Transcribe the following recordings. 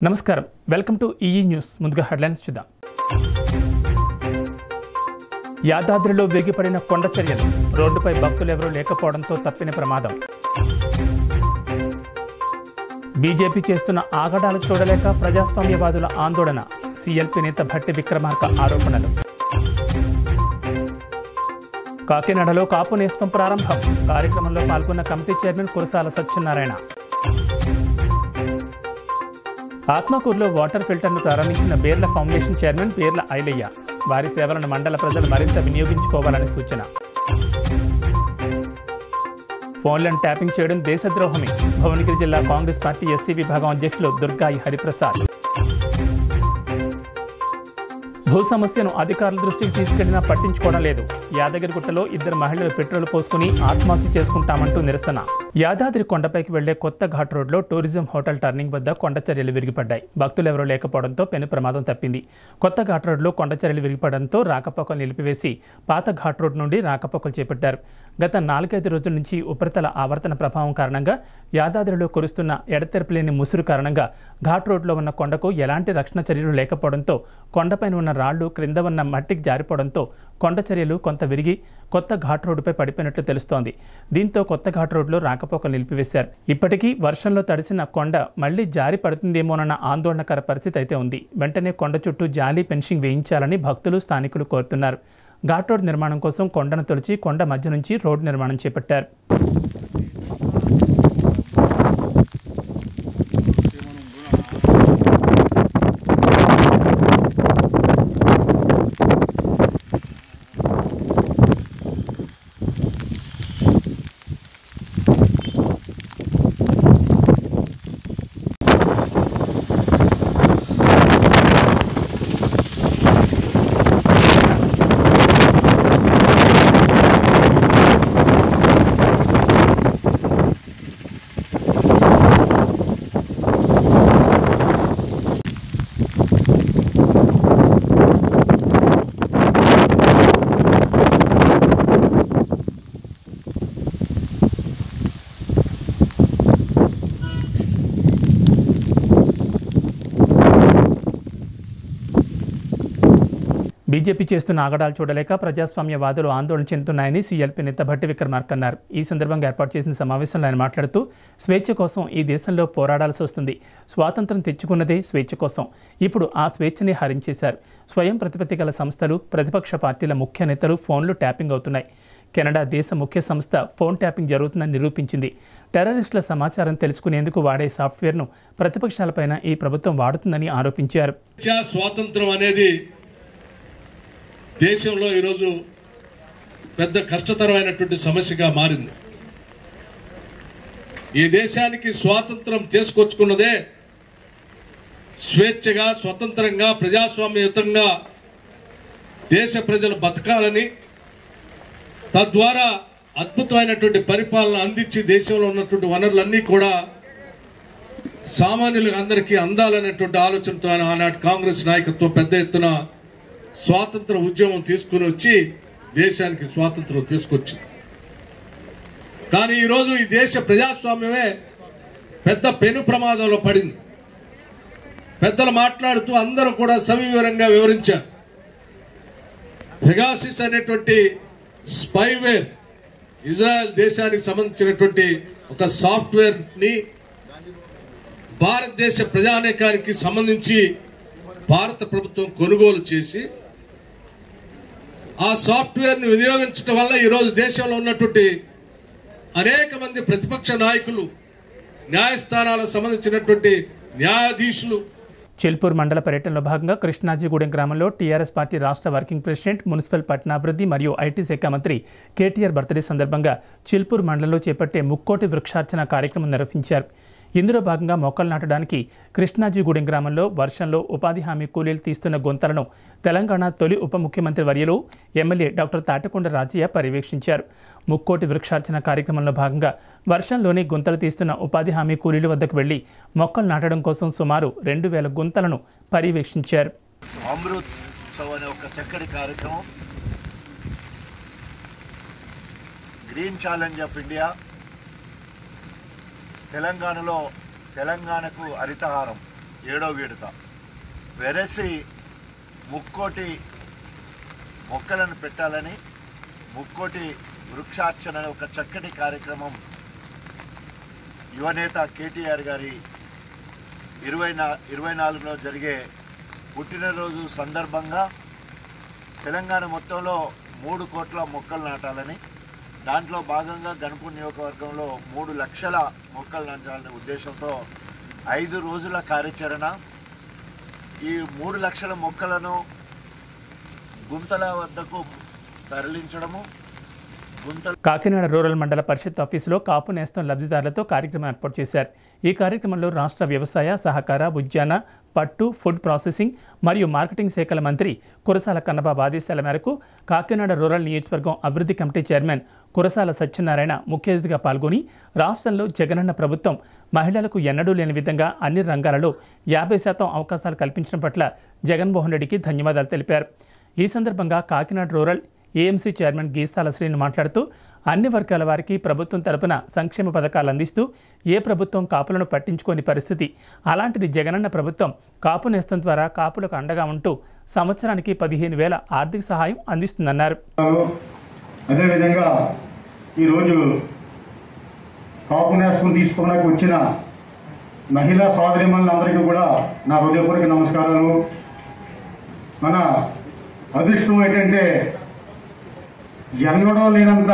నమస్కారం welcome to ఈఈ news ముందుగా హెడ్లైన్స్ చూద్దాం యాదాద్రిలో విరిగిపడిన కొండ చర్యలు రోడ్డుపై భక్తులు ఎవరూ లేకపోవడంతో తప్పిన ప్రమాదం బీజేపీ చేస్తున్న ఆగడాలు చూడలేక ప్రజాస్వామ్యవాదుల ఆందోళన సీఎల్పీ నేత భట్టి విక్రమార్క ఆరోపణలు కాకినాడలో కాపు నేస్తం ప్రారంభం కార్యక్రమంలో పాల్గొన్న కమిటీ చైర్మన్ కురసాల సత్యనారాయణ ఆత్మకూరులో వాటర్ ఫిల్టర్ను ప్రారంభించిన బేర్ల ఫౌండేషన్ చైర్మన్ బేర్ల ఐలయ్య వారి సేవలను మండల ప్రజలు మరింత వినియోగించుకోవాలని సూచన ఫోన్లను ట్యాపింగ్ చేయడం దేశద్రోహమే భువనగిరి జిల్లా కాంగ్రెస్ పార్టీ ఎస్సీ విభాగం అధ్యక్షులు దుర్గాయి హరిప్రసాద్ భూ సమస్యను అధికారుల దృష్టికి తీసుకెళ్లినా పట్టించుకోవడం లేదు యాదగిరిగుట్టలో ఇద్దరు మహిళలు పెట్రోల్ పోసుకుని ఆత్మహత్య చేసుకుంటామంటూ నిరసన యాదాద్రి కొండపైకి వెళ్లే కొత్త ఘాట్ రోడ్లో టూరిజం హోటల్ టర్నింగ్ వద్ద కొండ చర్యలు విరిగిపడ్డాయి భక్తులు ఎవరూ లేకపోవడంతో పెను ప్రమాదం తప్పింది కొత్త ఘాట్ రోడ్లో కొండ చర్యలు విరిగిపడడంతో రాకపోకలు నిలిపివేసి పాత ఘాట్ రోడ్ నుండి రాకపోకలు చేపట్టారు గత నాలుగైదు రోజుల నుంచి ఉపరితల ఆవర్తన ప్రభావం కారణంగా యాదాద్రిలో కురుస్తున్న ఎడతెరపలేని ముసురు కారణంగా ఘాట్ రోడ్లో ఉన్న కొండకు ఎలాంటి రక్షణ చర్యలు లేకపోవడంతో కొండపైన ఉన్న రాళ్లు క్రింద ఉన్న మట్టికి జారిపోవడంతో కొండ చర్యలు కొంత విరిగి కొత్త ఘాట్ రోడ్డుపై పడిపోయినట్లు తెలుస్తోంది దీంతో కొత్త ఘాట్ రోడ్లో రాకపోకలు నిలిపివేశారు ఇప్పటికీ వర్షంలో తడిసిన కొండ మళ్లీ జారి పడుతుందేమోనన్న ఆందోళనకర పరిస్థితి అయితే ఉంది వెంటనే కొండ చుట్టూ జాలీ పెన్షింగ్ వేయించాలని భక్తులు స్థానికులు కోరుతున్నారు ఘాట్ రోడ్ నిర్మాణం కోసం కొండను తొలిచి కొండ మధ్య నుంచి రోడ్డు నిర్మాణం చేపట్టారు బీజేపీ చేస్తున్న ఆగడాలు చూడలేక ప్రజాస్వామ్యవాదులు ఆందోళన చెందుతున్నాయని సీఎల్పీ నేత భట్టి విక్రమార్క అన్నారు ఈ సందర్భంగా ఏర్పాటు చేసిన సమావేశంలో ఆయన మాట్లాడుతూ స్వేచ్ఛ కోసం ఈ దేశంలో పోరాడాల్సి వస్తుంది స్వాతంత్రం తెచ్చుకున్నదే స్వేచ్ఛ కోసం ఇప్పుడు ఆ స్వేచ్ఛని హరించేశారు స్వయం ప్రతిపత్తి గల సంస్థలు ప్రతిపక్ష పార్టీల ముఖ్య నేతలు ఫోన్లు ట్యాపింగ్ అవుతున్నాయి కెనడా దేశ ముఖ్య సంస్థ ఫోన్ ట్యాపింగ్ జరుగుతుందని నిరూపించింది టెర్రరిస్టుల సమాచారం తెలుసుకునేందుకు వాడే సాఫ్ట్వేర్ను ప్రతిపక్షాలపైన ఈ ప్రభుత్వం వాడుతుందని ఆరోపించారు స్వేచ్ఛ స్వాతంత్రం అనేది దేశంలో ఈరోజు పెద్ద కష్టతరమైనటువంటి సమస్యగా మారింది ఈ దేశానికి స్వాతంత్రం తీసుకొచ్చుకున్నదే స్వేచ్ఛగా స్వతంత్రంగా ప్రజాస్వామ్యయుతంగా దేశ ప్రజలు బతకాలని తద్వారా అద్భుతమైనటువంటి పరిపాలన అందించి దేశంలో ఉన్నటువంటి వనరులన్నీ కూడా సామాన్యులకు అందరికీ అందాలనేటువంటి ఆలోచనతో ఆయన ఆనాటి కాంగ్రెస్ నాయకత్వం పెద్ద ఎత్తున స్వాతంత్ర ఉద్యమం తీసుకుని వచ్చి దేశానికి స్వాతంత్రం తీసుకొచ్చింది కానీ ఈరోజు ఈ దేశ ప్రజాస్వామ్యమే పెద్ద పెను ప్రమాదంలో పడింది పెద్దలు మాట్లాడుతూ అందరూ కూడా సవివరంగా వివరించారు పెగాసిస్ అనేటువంటి స్పైవేర్ ఇజ్రాయెల్ దేశానికి సంబంధించినటువంటి ఒక సాఫ్ట్వేర్ని భారతదేశ ప్రజానేకానికి సంబంధించి భారత ప్రభుత్వం కొనుగోలు చేసి ఆ సాఫ్ట్వేర్ని వినియోగించడం వల్ల ఈరోజు దేశంలో ఉన్నటువంటి అనేక మంది ప్రతిపక్ష నాయకులు న్యాయస్థానాలకు సంబంధించినటువంటి న్యాయాధీశులు చిల్పూర్ మండల పర్యటనలో భాగంగా కృష్ణాజీగూడెం గ్రామంలో టీఆర్ఎస్ పార్టీ రాష్ట్ర వర్కింగ్ ప్రెసిడెంట్ మున్సిపల్ పట్టణాభివృద్ధి మరియు ఐటీ శాఖ మంత్రి కేటీఆర్ బర్త్డే సందర్భంగా చిల్పూర్ మండలంలో చేపట్టే ముక్కోటి వృక్షార్చన కార్యక్రమం నిర్వహించారు ఇందులో భాగంగా మొక్కలు నాటడానికి కృష్ణాజీగూడెం గ్రామంలో వర్షంలో ఉపాధి హామీ కూలీలు తీస్తున్న గుంతలను తెలంగాణ తొలి ఉప ముఖ్యమంత్రి వర్యలు ఎమ్మెల్యే డాక్టర్ తాటకొండ రాజయ్య పర్యవేక్షించారు ముక్కోటి వృక్షార్చన కార్యక్రమంలో భాగంగా వర్షంలోని గుంతలు తీస్తున్న ఉపాధి హామీ కూలీల వద్దకు వెళ్లి మొక్కలు నాటడం కోసం సుమారు రెండు వేల గుంతలను పర్యవేక్షించారు అమృత్ ఉత్సవ్ అనే ఒక చక్కటి కార్యక్రమం గ్రీన్ ఛాలెంజ్ ఆఫ్ ఇండియా తెలంగాణలో తెలంగాణకు హరితహారం ఏడో విడత వెరసి ముక్కోటి మొక్కలను పెట్టాలని ముక్కోటి వృక్షార్చన అనే ఒక చక్కటి కార్యక్రమం యువనేత కేటీఆర్ గారి ఇరవై నా ఇరవై నాలుగులో జరిగే పుట్టినరోజు సందర్భంగా తెలంగాణ మొత్తంలో మూడు కోట్ల మొక్కలు నాటాలని దాంట్లో భాగంగా గణపూర్ నియోజకవర్గంలో మూడు లక్షల మొక్కలు నాటాలనే ఉద్దేశంతో ఐదు రోజుల కార్యాచరణ ఈ మూడు లక్షల మొక్కలను గుంతల వద్దకు తరలించడము గుంతల కాకినాడ రూరల్ మండల పరిషత్ ఆఫీసులో కాపు నేస్తం లబ్ధిదారులతో కార్యక్రమం ఏర్పాటు చేశారు ఈ కార్యక్రమంలో రాష్ట్ర వ్యవసాయ సహకార ఉద్యాన పట్టు ఫుడ్ ప్రాసెసింగ్ మరియు మార్కెటింగ్ శాఖల మంత్రి కురసాల కన్నబాబు ఆదేశాల మేరకు కాకినాడ రూరల్ నియోజకవర్గం అభివృద్ధి కమిటీ చైర్మన్ కురసాల సత్యనారాయణ ముఖ్య అతిథిగా పాల్గొని రాష్ట్రంలో జగనన్న ప్రభుత్వం మహిళలకు ఎన్నడూ లేని విధంగా అన్ని రంగాలలో యాభై శాతం అవకాశాలు కల్పించడం పట్ల జగన్మోహన్ రెడ్డికి ధన్యవాదాలు తెలిపారు ఈ సందర్భంగా Kakinada rural AMC chairman Geestala Srinu మాట్లాడుతూ అన్ని వర్గాల వారికి ప్రభుత్వం తరపున సంక్షేమ పథకాలు అందిస్తూ ఏ ప్రభుత్వం కాపులను పట్టించుకోని పరిస్థితి అలాంటిది జగనన్న ప్రభుత్వం కాపు నేస్తం ద్వారా కాపులకు అండగా ఉంటూ సంవత్సరానికి పదిహేను వేల ఆర్థిక సహాయం అందిస్తుందన్నారు అదేవిధంగా ఈరోజు కాపు నేస్తం తీసుకోవడానికి వచ్చిన మహిళా సోదరిమణులందరికీ కూడా నా హృదయపూర్వక నమస్కారాలు మన అదృష్టం ఏంటంటే ఎన్నడూ లేనంత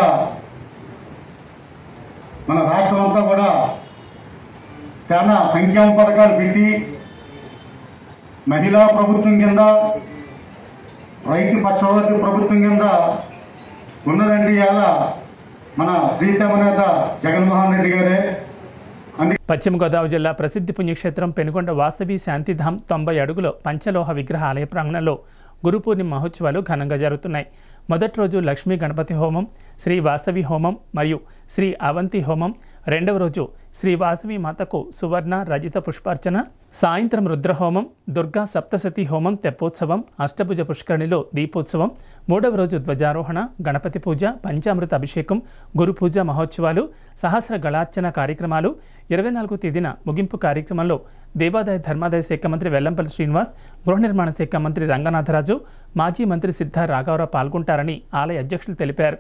మన రాష్ట్రం అంతా కూడా చాలా సంక్షేమ పథకాలు పెట్టి మహిళా ప్రభుత్వం కింద రైతు పక్షవర్తి ప్రభుత్వం కింద ఉన్నదండి ఇవాళ మన ప్రీతమ నేత జగన్మోహన్ రెడ్డి గారే అందుకే పశ్చిమ గోదావరి జిల్లా ప్రసిద్ధి పుణ్యక్షేత్రం పెనుగొండ వాసవి శాంతిధామ్ తొంభై అడుగుల పంచలోహ విగ్రహ ఆలయ ప్రాంగణంలో గురు పూర్ణిమ మహోత్సవాలు ఘనంగా జరుగుతున్నాయి మొదటి రోజు లక్ష్మీ గణపతి హోమం శ్రీ వాసవి హోమం మరియు శ్రీ అవంతి హోమం రెండవ రోజు శ్రీ వాసవి మాతకు సువర్ణ రజిత పుష్పార్చన సాయంత్రం రుద్రహోమం దుర్గా సప్తసతి హోమం తెప్పోత్సవం అష్టభుజ పుష్కరిణిలో దీపోత్సవం మూడవ రోజు ధ్వజారోహణ గణపతి పూజ పంచామృత అభిషేకం గురు పూజ మహోత్సవాలు సహస్ర గళార్చన కార్యక్రమాలు ఇరవై నాలుగో తేదీన ముగింపు కార్యక్రమంలో దేవాదాయ ధర్మాదాయ శాఖ మంత్రి వెల్లంపల్లి శ్రీనివాస్ గృహ నిర్మాణ శాఖ మంత్రి రంగనాథరాజు మాజీ మంత్రి సిద్ధ రాఘవరావు పాల్గొంటారని ఆలయ అధ్యక్షులు తెలిపారు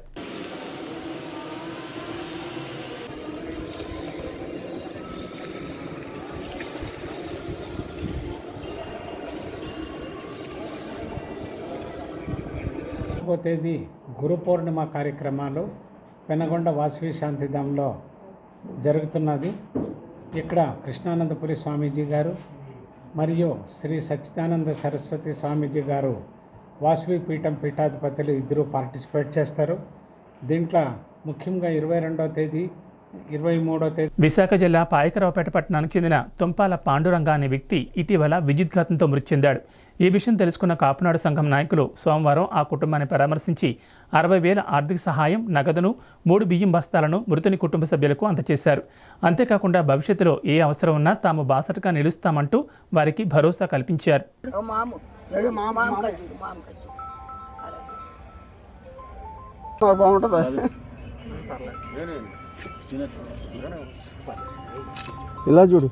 నాలుగో తేదీ గురు పౌర్ణిమ కార్యక్రమాలు పెనగొండ వాసవి శాంతిధాంలో జరుగుతున్నది ఇక్కడ కృష్ణానందపురి స్వామీజీ గారు మరియు శ్రీ సచ్చిదానంద సరస్వతి స్వామీజీ గారు వాసవి పీఠం పీఠాధిపతులు ఇద్దరు పార్టిసిపేట్ చేస్తారు దీంట్లో ముఖ్యంగా ఇరవై రెండో తేదీ ఇరవై మూడో తేదీ విశాఖ జిల్లా పాయకరావుపేట పట్టణానికి చెందిన తుంపాల పాండురంగ అనే వ్యక్తి ఇటీవల విద్యుద్ఘాతంతో మృతి చెందాడు ఈ విషయం తెలుసుకున్న కాపునాడు సంఘం నాయకులు సోమవారం ఆ కుటుంబాన్ని పరామర్శించి అరవై వేల ఆర్థిక సహాయం నగదును మూడు బియ్యం బస్తాలను మృతుని కుటుంబ సభ్యులకు అందజేశారు అంతేకాకుండా భవిష్యత్తులో ఏ అవసరం ఉన్నా తాము బాసటగా నిలుస్తామంటూ వారికి భరోసా కల్పించారు ఇలా చూడు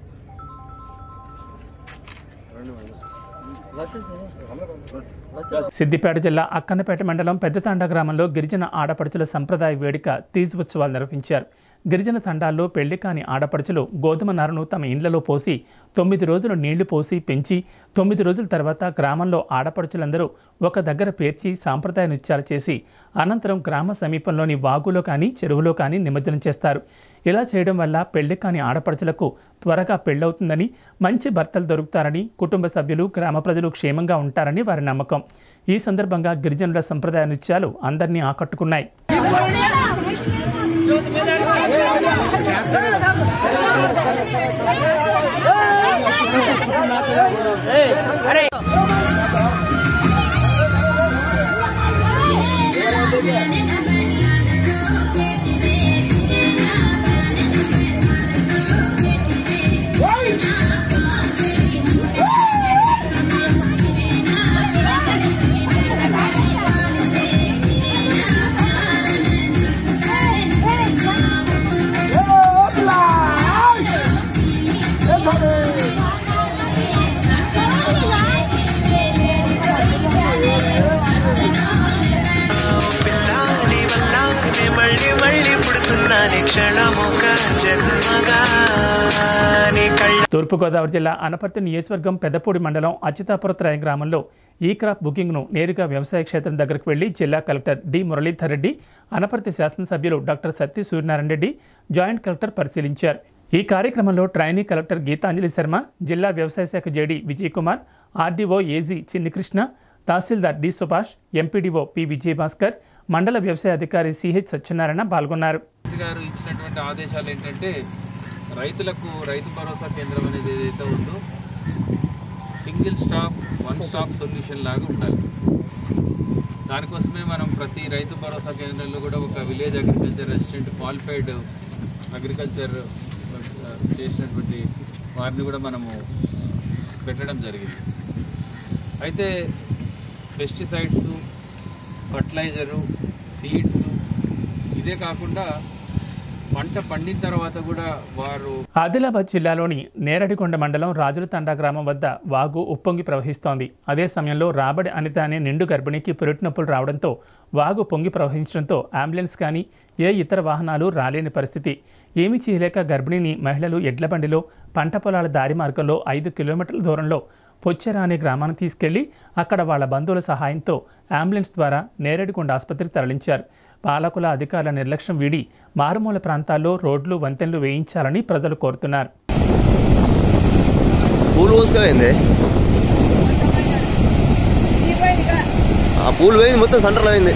సిద్దిపేట జిల్లా అక్కన్నపేట మండలం పెద్దతాండా గ్రామంలో గిరిజన ఆడపడుచుల సంప్రదాయ వేడుక తీజ్ ఉత్సవాలు నిర్వహించారు గిరిజన తండాల్లో పెళ్లి కాని ఆడపడుచులు గోధుమ నారను తమ ఇండ్లలో పోసి తొమ్మిది రోజులు నీళ్లు పోసి పెంచి తొమ్మిది రోజుల తర్వాత గ్రామంలో ఆడపడుచులందరూ ఒక దగ్గర పేర్చి సాంప్రదాయ నృత్యాలు చేసి అనంతరం గ్రామ సమీపంలోని వాగులో కానీ చెరువులో కానీ నిమజ్జనం చేస్తారు ఇలా చేయడం వల్ల పెళ్లి కాని ఆడపడుచులకు త్వరగా పెళ్ళవుతుందని మంచి భర్తలు దొరుకుతారని కుటుంబ సభ్యులు గ్రామ ప్రజలు క్షేమంగా ఉంటారని వారి నమ్మకం ఈ సందర్భంగా గిరిజనుల సంప్రదాయ నృత్యాలు అందరినీ ఆకట్టుకున్నాయి జన్మగా నీ కళ్ళ తూర్పుగోదావరి జిల్లా అనపర్తి నియోజకవర్గం పెద్దపూడి మండలం అచ్యుతాపురత్రాయ గ్రామంలో ఈ క్రాప్ బుకింగ్ను నేరుగా వ్యవసాయ క్షేత్రం దగ్గరకు వెళ్లి జిల్లా కలెక్టర్ డి మురళీధర్ రెడ్డి అనపర్తి శాసనసభ్యులు doctor Satti Suryanarayana Reddy joint collector పరిశీలించారు ఈ కార్యక్రమంలో ట్రైనీ కలెక్టర్ గీతాంజలి శర్మ జిల్లా వ్యవసాయ శాఖ JD Vijay Kumar RDO AG Chinnikrishna తహసీల్దార్ D Subhash MPDO P Vijayabhaskar మండల వ్యవసాయ అధికారి సిహెచ్ సత్యనారాయణ పాల్గొన్నారు ముఖ్యమంత్రి గారు ఇచ్చినటువంటి ఆదేశాలు ఏంటంటే రైతులకు రైతు భరోసా కేంద్రం అనేది ఏదైతే ఉందో single stop one stop solution లాగా ఉండాలి దానికోసమే మనం ప్రతి రైతు భరోసా కేంద్రంలో కూడా ఒక village agriculture resident qualified agriculture చేసినటువంటి వారిని కూడా మనము పెట్టడం జరిగింది అయితే పెస్టిసైడ్స్ ఫర్టిలైజరు సీడ్స్ ఇదే కాకుండా పంట పండిన తర్వాత కూడా వారు ఆదిలాబాద్ జిల్లాలోని నేరడికొండ మండలం రాజుల తండా గ్రామం వద్ద వాగు ఉప్పొంగి ప్రవహిస్తోంది అదే సమయంలో రాబడి అనిత అనే నిండు గర్భిణికి పురిటి నొప్పులు రావడంతో వాగు పొంగి ప్రవహించడంతో అంబులెన్స్ కానీ ఏ ఇతర వాహనాలు రాలేని పరిస్థితి ఏమీ చేయలేక గర్భిణిని మహిళలు ఎడ్ల బండిలో పంట పొలాల దారి మార్గంలో ఐదు కిలోమీటర్ల దూరంలో పొచ్చెర అనే గ్రామానికి తీసుకెళ్లి అక్కడ వాళ్ళ బంధువుల సహాయంతో అంబులెన్స్ ద్వారా నేరేడుకొండ ఆసుపత్రికి తరలించారు పాలకుల అధికారుల నిర్లక్ష్యం వీడి మారుమూల ప్రాంతాల్లో రోడ్లు వంతెనలు వేయించాలని ప్రజలు కోరుతున్నారు పూలు పోసుకోపోయింది ఆ పూలు పోయింది మొత్తం సెంటర్లో అయింది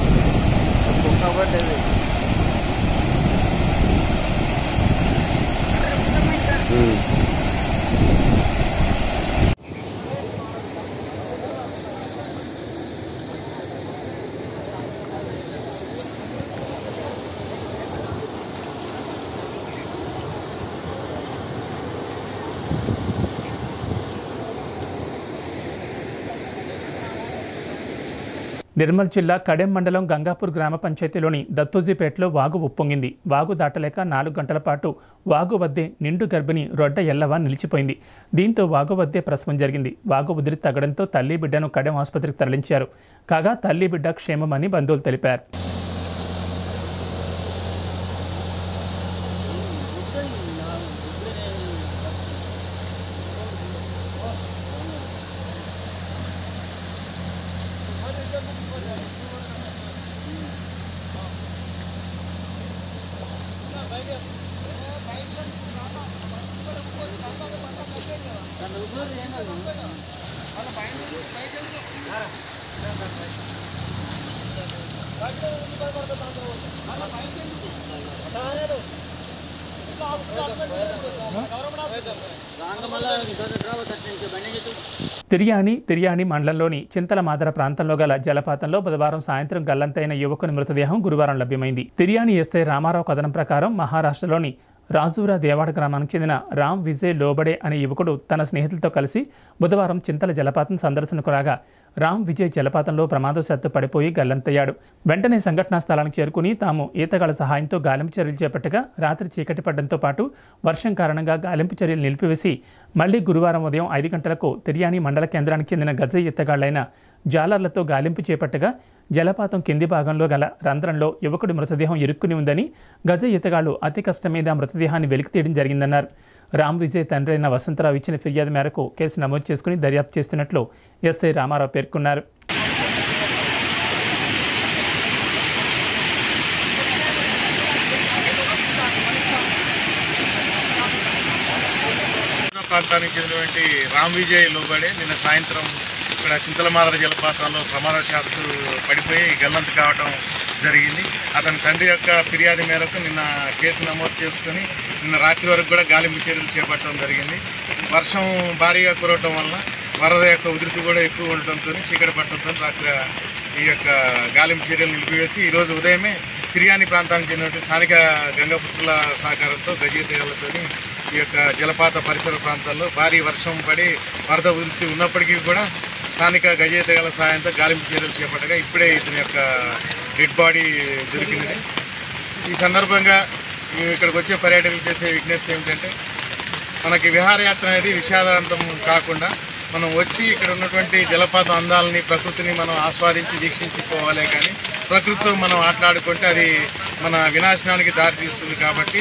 ఉమ్. నిర్మల్ జిల్లా కడెం మండలం గంగాపూర్ గ్రామ పంచాయతీలోని దత్తోజీపేటలో వాగు ఉప్పొంగింది వాగు దాటలేక నాలుగు గంటల పాటు వాగు వద్దే నిండు గర్భిణి రొడ్డ ఎల్లవ నిలిచిపోయింది దీంతో వాగు వద్దే ప్రసవం జరిగింది వాగు ఉదిరి తగ్గడంతో తల్లి బిడ్డను కడెం ఆసుపత్రికి తరలించారు కాగా తల్లి బిడ్డ క్షేమమని బంధువులు తెలిపారు తిర్యాని తిర్యాని మండలంలోని చింతల మాదర ప్రాంతంలో గల జలపాతంలో బుధవారం సాయంత్రం గల్లంతైన యువకుని మృతదేహం గురువారం లభ్యమైంది తిర్యాని ఎస్ఐ రామారావు కథనం ప్రకారం మహారాష్ట్రలోని రాజూరా దేవాడ గ్రామానికి చెందిన రామ్ విజయ్ లోబడే అనే యువకుడు తన స్నేహితులతో కలిసి బుధవారం చింతల జలపాతం సందర్శనకు రాగా రామ్ విజయ్ జలపాతంలో ప్రమాదవశాత్తు పడిపోయి గల్లంతయ్యాడు వెంటనే సంఘటనా స్థలానికి చేరుకుని తాము ఈతగాళ్ల సహాయంతో గాలింపు చర్యలు చేపట్టగా రాత్రి చీకటి పడడంతో పాటు వర్షం కారణంగా గాలింపు చర్యలు నిలిపివేసి మళ్లీ గురువారం ఉదయం ఐదు గంటలకు తిర్యాని మండల కేంద్రానికి చెందిన గజ ఈతగాళ్లైన జాలర్లతో గాలింపు చేపట్టగా జలపాతం కింది భాగంలో గల రంధ్రంలో యువకుడి మృతదేహం ఇరుక్కుని ఉందని గజ ఈతగాళ్లు అతి కష్టం మీద ఆ మృతదేహాన్ని వెలికితీయడం జరిగిందన్నారు రామ్ విజయ్ తండ్రి అయిన వసంతరావు ఇచ్చిన ఫిర్యాదు మేరకు కేసు నమోదు చేసుకుని దర్యాప్తు చేస్తున్నట్లు ఎస్ఐ రామారావు పేర్కొన్నారు ప్రాంతానికి చెందినటువంటి రామ్ విజయ్ లోబడే నిన్న సాయంత్రం ఇక్కడ చింతలమాదర జలపాతంలో ప్రమాదశాత్తు పడిపోయి గల్లంత కావటం జరిగింది అతని తండ్రి యొక్క ఫిర్యాదు మేరకు నిన్న కేసు నమోదు చేసుకుని నిన్న రాత్రి వరకు కూడా గాలింపు చర్యలు చేపట్టడం జరిగింది వర్షం భారీగా కురవటం వలన వరద యొక్క ఉధృతి కూడా ఎక్కువ ఉండటంతో చీకటి పట్టడంతో రాత్రి ఈ యొక్క గాలింపు చర్యలు నిలిపివేసి ఈరోజు ఉదయమే తిరియాని ప్రాంతానికి చెందినటువంటి స్థానిక గంగపుత్రుల సహకారంతో గజీతీరాలతో ఈ యొక్క జలపాత పరిసర ప్రాంతాల్లో భారీ వర్షం పడి వరద ఉధృతి ఉన్నప్పటికీ కూడా స్థానిక గజేతగల సాయంతో గాలింపు చర్యలు చేపట్టగా ఇప్పుడే ఇతని యొక్క డెడ్ బాడీ దొరికింది ఈ సందర్భంగా మేము ఇక్కడికి వచ్చే పర్యటనలు చేసే విజ్ఞప్తి ఏమిటంటే మనకి విహారయాత్ర అనేది విషాదాంతం కాకుండా మనం వచ్చి ఇక్కడ ఉన్నటువంటి జలపాత అందాలని ప్రకృతిని మనం ఆస్వాదించి వీక్షించిపోవాలే కానీ ప్రకృతితో మనం ఆటలాడుకుంటే అది మన వినాశనానికి దారితీస్తుంది కాబట్టి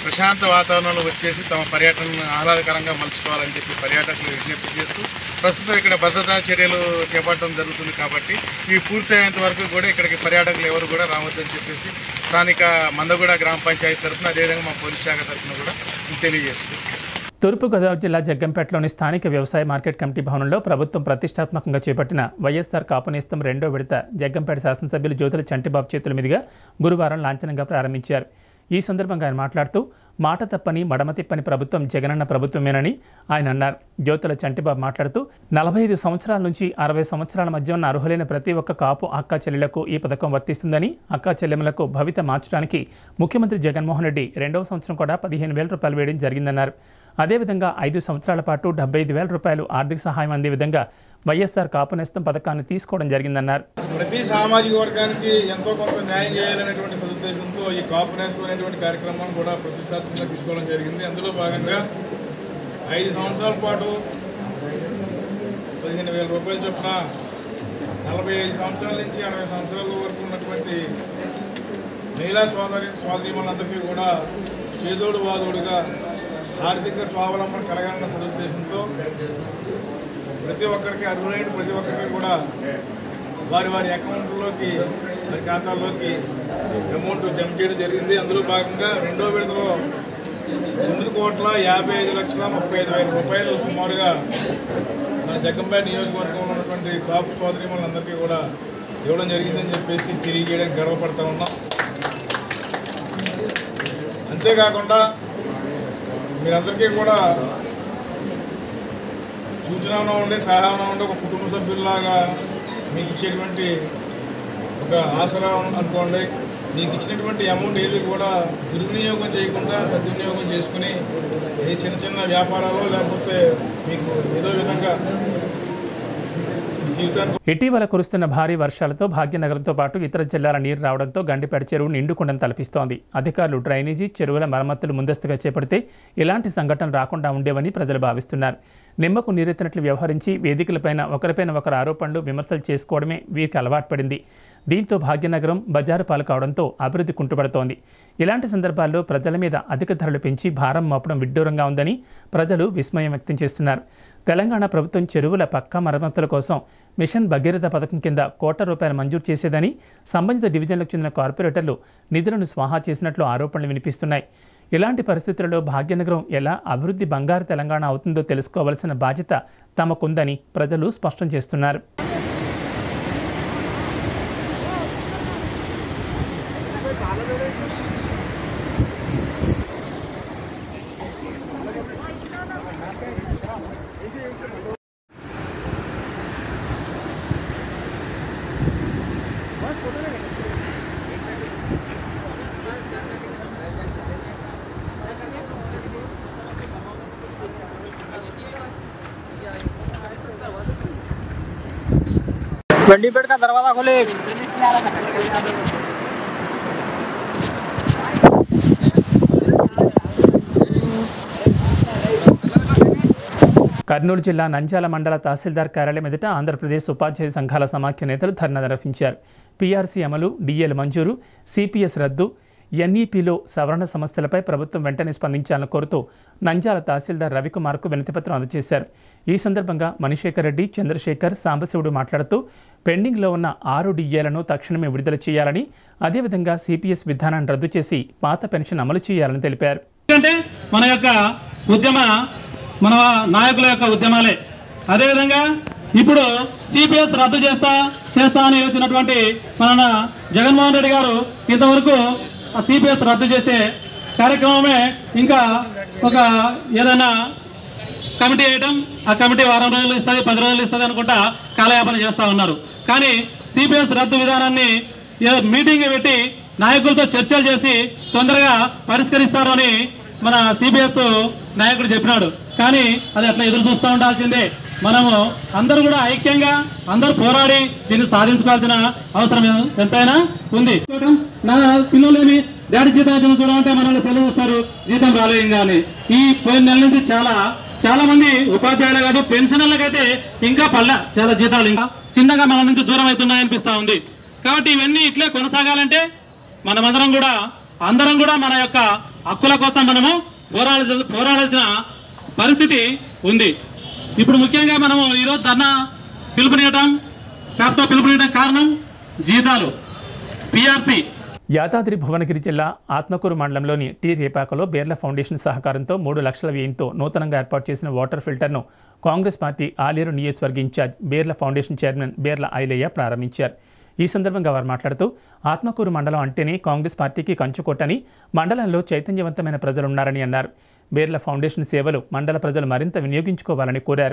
ప్రశాంత వాతావరణంలో వచ్చేసి తమ పర్యటనను ఆహ్లాదకరంగా మలుచుకోవాలని చెప్పి పర్యాటకులు విజ్ఞప్తి చేస్తూ ప్రస్తుతం ఇక్కడ భద్రతా చర్యలు చేపట్టడం జరుగుతుంది కాబట్టి ఇవి పూర్తయ్యేంత వరకు కూడా ఇక్కడికి పర్యాటకులు ఎవరు కూడా రావద్దని చెప్పేసి స్థానిక మందగూడ గ్రామ పంచాయతీ తరఫున అదేవిధంగా మా పోలీస్ శాఖ తరఫున కూడా తెలియజేస్తుంది తూర్పుగోదావరి జిల్లా జగ్గంపేటలోని స్థానిక వ్యవసాయ మార్కెట్ కమిటీ భవనంలో ప్రభుత్వం ప్రతిష్టాత్మకంగా చేపట్టిన వైఎస్ఆర్ కాపునేస్తం రెండో విడత జగ్గంపేట శాసనసభ్యులు జ్యోతుల చంటిబాబు చేతుల మీదుగా గురువారం లాంఛనంగా ప్రారంభించారు ఈ సందర్భంగా ఆయన మాట్లాడుతూ మాట తప్పని మడమ తిప్పని ప్రభుత్వం జగనన్న ప్రభుత్వమేనని ఆయన అన్నారు జ్యోతుల చంటిబాబు మాట్లాడుతూ నలభై ఐదు సంవత్సరాల నుంచి అరవై సంవత్సరాల మధ్య ఉన్న అర్హులైన ప్రతి ఒక్క కాపు అక్కా చెల్లెలకు ఈ పథకం వర్తిస్తుందని అక్కా చెల్లెములకు భవిత మార్చడానికి ముఖ్యమంత్రి జగన్మోహన్ రెడ్డి రెండవ సంవత్సరం కూడా పదిహేను వేల రూపాయలు వేయడం జరిగిందన్నారు అదేవిధంగా ఐదు సంవత్సరాల పాటు డెబ్బై ఐదు వేల రూపాయలు ఆర్థిక సహాయం అందే విధంగా వైఎస్ఆర్ కాపు నేస్తం పథకాన్ని తీసుకోవడం జరిగిందన్నారు ప్రతి సామాజిక వర్గానికి ఎంతో కొంత న్యాయం చేయాలనేటువంటి సదుద్దేశంతో ఈ కాపు నేస్తం అనేటువంటి కార్యక్రమాన్ని కూడా ప్రతిష్టాత్మకంగా తీసుకోవడం జరిగింది అందులో భాగంగా ఐదు సంవత్సరాల పాటు పదిహేను వేల రూపాయల చొప్పున నలభై ఐదు సంవత్సరాల నుంచి అరవై సంవత్సరాల వరకు ఉన్నటువంటి మహిళా సోదరి సోదరిమణులందరికీ కూడా చేదోడు వాదోడుగా ఆర్థిక స్వావలంబన కలగాలన్న సదుద్దేశంతో ప్రతి ఒక్కరికి అర్హులైన ప్రతి ఒక్కరికి కూడా వారి వారి అకౌంట్లోకి వారి ఖాతాల్లోకి అమౌంట్ జమ చేయడం జరిగింది అందులో భాగంగా రెండో విడతలో తొమ్మిది కోట్ల యాభై ఐదు లక్షల ముప్పై ఐదు వేల రూపాయలు సుమారుగా మన జగ్గంపేట నియోజకవర్గంలో ఉన్నటువంటి కాపు సోదరిమణులందరికీ కూడా ఇవ్వడం జరిగిందని చెప్పేసి తెలియజేయడానికి గర్వపడతా ఉన్నాం అంతేకాకుండా మీరందరికీ కూడా సూచన ఉండే సహాయం ఉండే ఒక కుటుంబ సభ్యుల్లాగా మీకు ఇచ్చేటువంటి ఒక ఆసరా అనుకోండి మీకు ఇచ్చినటువంటి అమౌంట్ ఏది కూడా దుర్వినియోగం చేయకుండా సద్వినియోగం చేసుకుని ఏ చిన్న చిన్న వ్యాపారాలు లేకపోతే మీకు ఏదో విధంగా జీవితాన్ని ఇటీవల కురుస్తున్న భారీ వర్షాలతో భాగ్యనగరంతో పాటు ఇతర జిల్లాల నీరు రావడంతో గండిపేట చెరువు నిండుకుండను తలపిస్తోంది అధికారులు డ్రైనేజీ చెరువుల మరమ్మతులు ముందస్తుగా చేపడితే ఇలాంటి సంఘటనలు రాకుండా ఉండేవని ప్రజలు భావిస్తున్నారు నిమ్మకు నీరెత్తినట్లు వ్యవహరించి వేదికలపైన ఒకరిపైన ఒకరు ఆరోపణలు విమర్శలు చేసుకోవడమే వీరికి అలవాటు పడింది దీంతో భాగ్యనగరం బజారు పాలు కావడంతో అభివృద్ధి కుంటుపడుతోంది ఇలాంటి సందర్భాల్లో ప్రజల మీద అధిక ధరలు పెంచి భారం మోపడం విడ్డూరంగా ఉందని ప్రజలు విస్మయం వ్యక్తం చేస్తున్నారు తెలంగాణ ప్రభుత్వం చెరువుల పక్కా మరమ్మతుల కోసం మిషన్ భగీరథ పథకం కింద కోట్ల రూపాయలు మంజూరు చేసేదని సంబంధిత డివిజన్లకు చెందిన కార్పొరేటర్లు నిధులను స్వాహా చేసినట్లు ఆరోపణలు వినిపిస్తున్నాయి ఇలాంటి పరిస్థితులలో భాగ్యనగరం ఎలా అభివృద్ధి బంగారు తెలంగాణ అవుతుందో తెలుసుకోవాల్సిన బాధ్యత తమకుందని ప్రజలు స్పష్టం చేస్తున్నారు ट्वेंटी बेड का दरवाजा खोले కర్నూలు జిల్లా నంద్యాల మండల తహసీల్దార్ కార్యాలయం ఎదుట ఆంధ్రప్రదేశ్ ఉపాధ్యాయ సంఘాల సమాఖ్య నేతలు ధర్నా నిర్వహించారు పీఆర్సీ అమలు డిఎల్ మంజూరు సిపిఎస్ రద్దు ఎన్ఈపిలో సవరణ సమస్యలపై ప్రభుత్వం వెంటనే స్పందించాలని కోరుతూ నంద్యాల తహసీల్దార్ రవికుమార్కు వినతిపత్రం అందజేశారు ఈ సందర్భంగా మణిశేఖర్ రెడ్డి చంద్రశేఖర్ సాంబశివుడు మాట్లాడుతూ పెండింగ్లో ఉన్న ఆరు డిఏలను తక్షణమే విడుదల చేయాలని అదేవిధంగా సిపిఎస్ విధానాన్ని రద్దు చేసి పాత పెన్షన్ అమలు చేయాలని తెలిపారు ఎందుకంటే మన యొక్క ఉద్యమ మన నాయకుల యొక్క ఉద్యమాలే అదేవిధంగా ఇప్పుడు సిపిఎస్ రద్దు చేస్తా చేస్తా అని వచ్చినటువంటి మన జగన్మోహన్ రెడ్డి గారు ఇంతవరకు సిపిఎస్ రద్దు చేసే కార్యక్రమమే ఇంకా ఒక ఏదైనా కమిటీ వేయడం ఆ కమిటీ వారం రోజులు ఇస్తుంది పది రోజులు ఇస్తుంది అనుకుంటా కాలయాపన చేస్తూ ఉన్నారు కానీ సిపిఎస్ రద్దు విధానాన్ని ఏ- మీటింగ్ పెట్టి నాయకులతో చర్చలు చేసి తొందరగా పరిష్కరిస్తారు అని మన సిపిఎస్ నాయకుడు చెప్పినాడు కానీ అది అట్లా ఎదురు చూస్తూ ఉండాల్సిందే మనము అందరూ కూడా ఐక్యంగా అందరూ పోరాడి దీన్ని సాధించుకోవాల్సిన అవసరం ఎంతైనా ఉంది నా పిల్లలేమి డాడీ జీతం వచ్చిన చూడాలంటే మనల్ని సెలవు ఇస్తారు జీతం రాలేదు ఇంకా అని ఈ పోయిన నెల నుంచి చాలా చాలా మంది ఉపాధ్యాయులు కాదు పెన్షనర్లకైతే ఇంకా పళ్ళ చాలా జీతాలు ఇంకా చిన్నగా మన నుంచి దూరం అవుతున్నాయనిపిస్తా ఉంది కాబట్టి ఇవన్నీ ఇట్లే కొనసాగాలంటే మనమందరం కూడా అందరం కూడా మన యొక్క హక్కుల కోసం మనము పోరాడాల్సిన పోరాడాల్సిన పరిస్థితి ఉంది ఇప్పుడు ముఖ్యంగా మనము ఈరోజు ధర్నా పిలుపునియటం క్యాప్తో పిలుపునియటం కారణం జీతాలు పిఆర్సీ యాదాద్రి భువనగిరి జిల్లా ఆత్మకూరు మండలంలోని టీ రేపాకలో బేర్ల ఫౌండేషన్ సహకారంతో మూడు లక్షల వ్యయంతో నూతనంగా ఏర్పాటు చేసిన వాటర్ ఫిల్టర్ను కాంగ్రెస్ పార్టీ ఆలేరు నియోజకవర్గ incharge Beerla foundation chairman Beerla Ailaiah ప్రారంభించారు ఈ సందర్భంగా వారు మాట్లాడుతూ ఆత్మకూరు మండలం అంటేనే కాంగ్రెస్ పార్టీకి కంచుకొట్టని మండలంలో చైతన్యవంతమైన ప్రజలున్నారని అన్నారు బేర్ల ఫౌండేషన్ సేవలు మండల ప్రజలు మరింత వినియోగించుకోవాలని కోరారు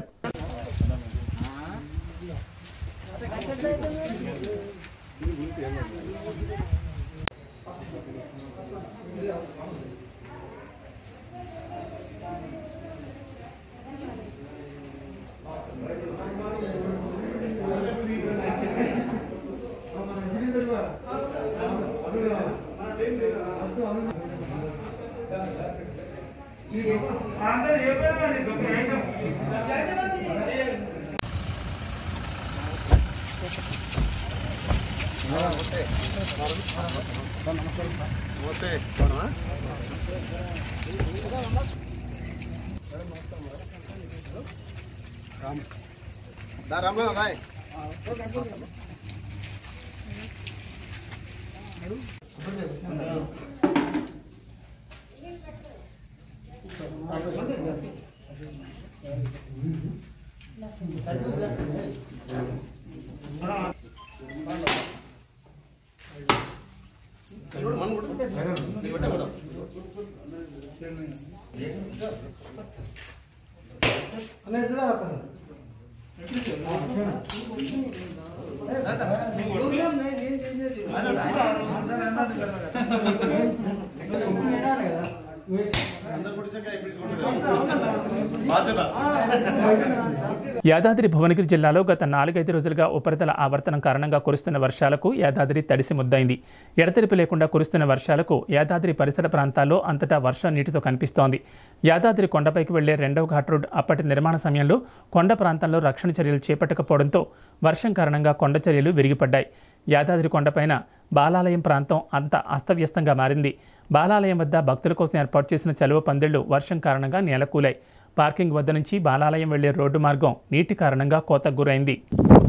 యాదాద్రి భువనగిరి జిల్లాలో గత నాలుగైదు రోజులుగా ఉపరితల ఆవర్తనం కారణంగా కురుస్తున్న వర్షాలకు యాదాద్రి తడిసి ముద్దైంది ఎడతెరిపి లేకుండా కురుస్తున్న వర్షాలకు యాదాద్రి పరిసర ప్రాంతాల్లో అంతటా వర్షం నీటితో కనిపిస్తోంది యాదాద్రి కొండపైకి వెళ్లే రెండవ ఘాట్ రోడ్ అప్పటి నిర్మాణ సమయంలో కొండ ప్రాంతంలో రక్షణ చర్యలు చేపట్టకపోవడంతో వర్షం కారణంగా కొండ చర్యలు విరిగిపడ్డాయి యాదాద్రి కొండపైన బాలాలయం ప్రాంతం అంత అస్తవ్యస్తంగా మారింది బాలాలయం వద్ద భక్తుల కోసం ఏర్పాటు చేసిన చలువ పందిళ్లు వర్షం కారణంగా నేలకూలాయి పార్కింగ్ వద్ద నుంచి బాలాలయం వెళ్లే రోడ్డు మార్గం నీటి కారణంగా కోతకు గురైంది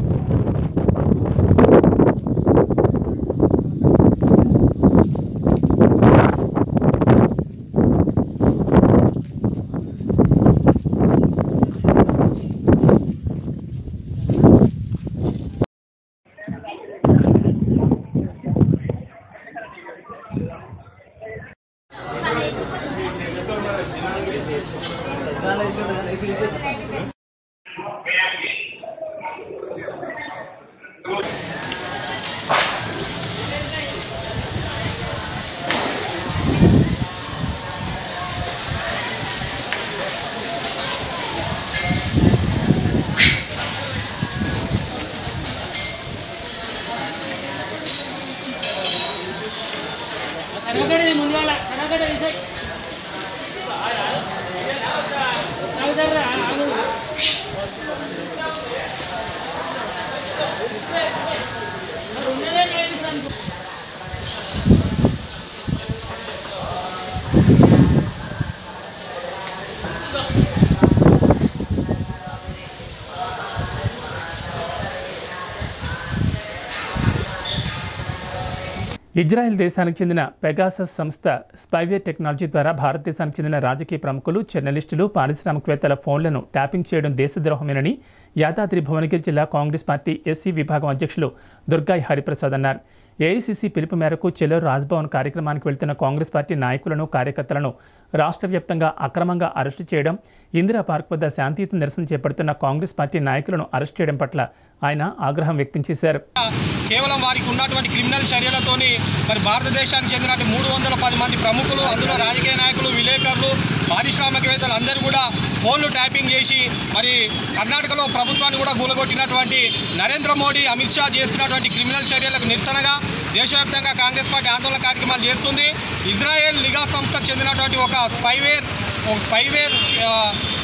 ఇజ్రాయెల్ దేశానికి చెందిన పెగాసస్ సంస్థ స్పైవేర్ టెక్నాలజీ ద్వారా భారతదేశానికి చెందిన రాజకీయ ప్రముఖులు జర్నలిస్టులు పారిశ్రామికవేత్తల ఫోన్లను ట్యాపింగ్ చేయడం దేశద్రోహమేనని యాదాద్రి భువనగిరి జిల్లా కాంగ్రెస్ పార్టీ ఎస్సీ విభాగం అధ్యక్షులు దుర్గాయ్ హరిప్రసాద్ అన్నారు ఏఐసీసీ పిలుపు మేరకు చెలో రాజ్భవన్ కార్యక్రమానికి వెళ్తున్న కాంగ్రెస్ పార్టీ నాయకులను కార్యకర్తలను రాష్ట్ర వ్యాప్తంగా అక్రమంగా అరెస్టు చేయడం ఇందిరా పార్క్ వద్ద శాంతియుత నిరసన చేపడుతున్న కాంగ్రెస్ పార్టీ నాయకులను అరెస్ట్ చేయడం పట్ల ఆయన ఆగ్రహం వ్యక్తం చేశారు కేవలం వారికి ఉన్నటువంటి క్రిమినల్ చర్యలతోని మరి భారతదేశానికి చెందిన మూడు వందల పది మంది ప్రముఖులు అందులో రాజకీయ నాయకులు విలేకరులు పారిశ్రామికవేత్తలు అందరూ కూడా ఫోన్లు ట్యాపింగ్ చేసి మరి కర్ణాటకలో ప్రభుత్వాన్ని కూడా కూలగొట్టినటువంటి నరేంద్ర మోడీ అమిత్ షా చేస్తున్నటువంటి క్రిమినల్ చర్యలకు నిరసనగా దేశవ్యాప్తంగా కాంగ్రెస్ పార్టీ ఆందోళన కార్యక్రమాలు చేస్తుంది ఇజ్రాయెల్ లిగా సంస్థకు చెందినటువంటి ఒక స్పైవేర్ ఒక స్పైవేర్ ఆ,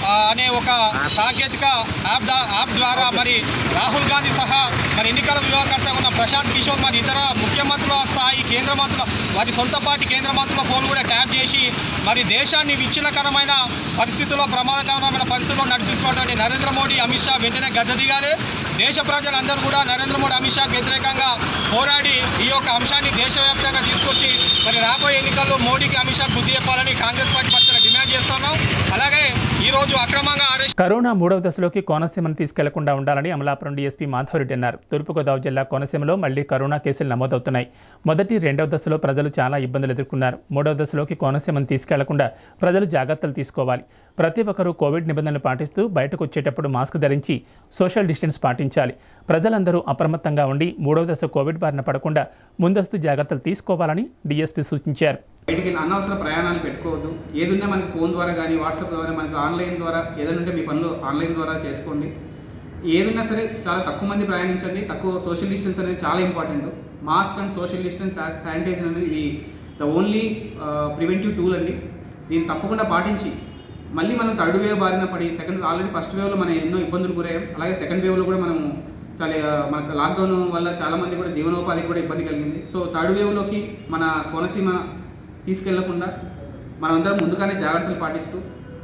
ఆ, అనే ఒక సాంకేతిక యాప్ దా- యాప్ ద్వారా మరి రాహుల్ గాంధీ సహా మరి ఎన్నికల వ్యూహకర్త ఉన్న ప్రశాంత్ కిషోర్ మరి ఇతర ముఖ్యమంత్రుల స్థాయి కేంద్ర మంత్రుల వారి సొంత పార్టీ కేంద్ర మంత్రుల ఫోన్ కూడా ట్యాప్ చేసి మరి దేశాన్ని విచ్ఛిన్నకరమైన పరిస్థితుల్లో ప్రమాదకరమైన పరిస్థితుల్లో నడిపిస్తున్నటువంటి నరేంద్ర మోడీ అమిత్ షా వెంటనే గద్దె దిగాలి దేశ ప్రజలందరూ కూడా నరేంద్ర మోడీ అమిత్ షాకు వ్యతిరేకంగా పోరాడి ఈ యొక్క అంశాన్ని దేశవ్యాప్తంగా తీసుకొచ్చి మరి రాబోయే ఎన్నికల్లో మోడీకి అమిత్ షాకు బుద్ధి చెప్పాలని కాంగ్రెస్ పార్టీ పక్షాన డిమాండ్ చేస్తున్నాం అలాగే ఈ రోజు అక్రమంగా అరెస్ట్ కరోనా మూడవ దశలోకి కోనసీమను తీసుకెళ్లకుండా ఉండాలని అమలాపురం డీఎస్పీ మాధవరెడ్డి అన్నారు తూర్పుగోదావరి జిల్లా కోనసీమలో మళ్లీ కరోనా కేసులు నమోదవుతున్నాయి మొదటి రెండవ దశలో ప్రజలు చాలా ఇబ్బందులు ఎదుర్కొన్నారు మూడవ దశలోకి కోనసీమను తీసుకెళ్లకుండా ప్రజలు జాగ్రత్తలు తీసుకోవాలి ప్రతి ఒక్కరూ కోవిడ్ నిబంధనలు పాటిస్తూ బయటకు వచ్చేటప్పుడు మాస్క్ ధరించి సోషల్ డిస్టెన్స్ పాటించాలి ప్రజలందరూ అప్రమత్తంగా ఉండి మూడవ దశ కోవిడ్ బారిన పడకుండా ముందస్తు జాగ్రత్తలు తీసుకోవాలని డీఎస్పీ సూచించారు బయటికి అనవసర ప్రయాణాలు పెట్టుకోవద్దు ఏదున్నా మనకి ఫోన్ ద్వారా కానీ వాట్సాప్ ద్వారా మనకి ఆన్లైన్ ద్వారా ఏదైనా ఉంటే మీ పనులు ఆన్లైన్ ద్వారా చేసుకోండి ఏదున్నా సరే చాలా తక్కువ మంది ప్రయాణించండి తక్కువ సోషల్ డిస్టెన్స్ అనేది చాలా important mask and social distance sanitiser అనేది ఇది ద ఓన్లీ ప్రివెంటివ్ టూల్ అండి దీన్ని తప్పకుండా పాటించి మళ్ళీ మనం థర్డ్ వేవ్ బారిన పడి సెకండ్ ఆల్రెడీ ఫస్ట్ వేవ్లో మనం ఎన్నో ఇబ్బందులు గురయ్యాం అలాగే సెకండ్ వేవ్లో కూడా మనం చాలా ఆ, మనకు లాక్డౌన్ వల్ల చాలా మంది కూడా జీవనోపాధికి కూడా ఇబ్బంది కలిగింది సో థర్డ్ వేవ్లోకి మన కోనసీమ తీసుకెళ్లకుండా మనమందరం ముందుగానే జాగ్రత్తలు పాటిస్తూ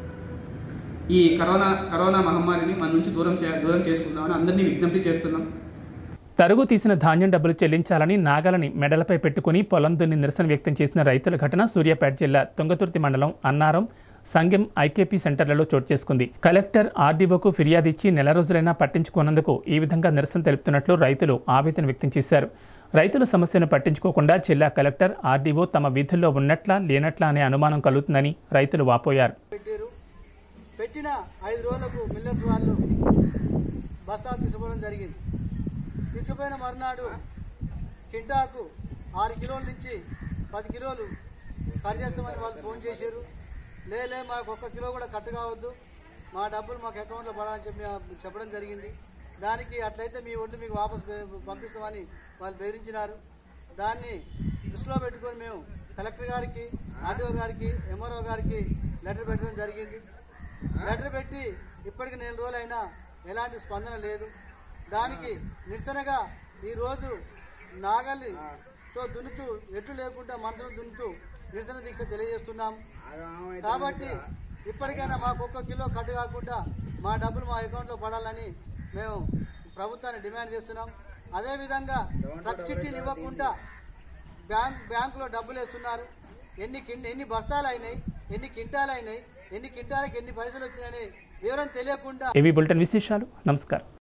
ఈ కరోనా కరోనా మహమ్మారిని మన నుంచి దూరం చే దూరం చేసుకుందామని అందరినీ విజ్ఞప్తి చేస్తున్నాం తరుగు తీసిన ధాన్యం డబ్బులు చెల్లించాలని నాగలని మెడలపై పెట్టుకుని పొలం దున్ని నిరసన వ్యక్తం చేసిన రైతుల ఘటన సూర్యాపేట జిల్లా తుంగతుర్తి మండలం అన్నారం సంగెం ఐకేపీ సెంటర్లలో చోటు చేసుకుంది కలెక్టర్ ఆర్డీఓకు ఫిర్యాదు ఇచ్చి నెల రోజులైనా పట్టించుకున్నందుకు ఈ విధంగా నిరసన తెలుపుతున్నట్లు రైతులు ఆవేదన వ్యక్తం చేశారు రైతుల సమస్యను పట్టించుకోకుండా జిల్లా కలెక్టర్ ఆర్డీఓ తమ విధుల్లో ఉన్నట్లా లేనట్లా అనే అనుమానం కలుగుతుందని రైతులు వాపోయారు పెట్టిన ఐదు రోజులకు మిల్లర్స్ వాళ్ళు బస్తా తీసుకోవడం జరిగింది తీసుకుపోయిన మరునాడు కింటాకు ఆరు కిలోల నుంచి పది కిలోలు కట్ చేస్తామని వాళ్ళు ఫోన్ చేశారు లేలే మాకు ఒక్క కిలో కూడా కట్ కావద్దు మా డబ్బులు మాకు అకౌంట్లో పడాలని చెప్పి చెప్పడం జరిగింది దానికి అట్లయితే మీ ఒడ్లు మీకు వాపస్ పే- పంపిస్తామని వాళ్ళు బెదిరించినారు దాన్ని దృష్టిలో పెట్టుకొని మేము కలెక్టర్ గారికి ఆర్టీఓ గారికి ఎంఆర్ఓ గారికి లెటర్ పెట్టడం జరిగింది లెటర్ పెట్టి ఇప్పటికి నెల రోజులైనా ఎలాంటి స్పందన లేదు దానికి నిరసనగా ఈరోజు నాగలితో దున్నుతూ ఎట్లు లేకుండా మనసును దున్నుతూ నిరసన దీక్ష తెలియజేస్తున్నాం కాబట్టి ఇప్పటికైనా మాకు ఒక్క కిలో కట్టు కాకుండా మా డబ్బులు మా అకౌంట్లో పడాలని మేము ప్రభుత్వాన్ని డిమాండ్ చేస్తున్నాం అదేవిధంగా ట్రక్ చిట్టీలు ఇవ్వకుండా బ్యాంక్ బ్యాంకులో డబ్బులు వేస్తున్నారు ఎన్ని కిం ఎన్ని బస్తాలు అయినాయి ఎన్ని కింటాలు అయినాయి ఎన్ని కింటాలకు ఎన్ని పైసలు వచ్చినాయని వివరం తెలియకుండా ఇవి బులెటిన్ విశేషాలు నమస్కారం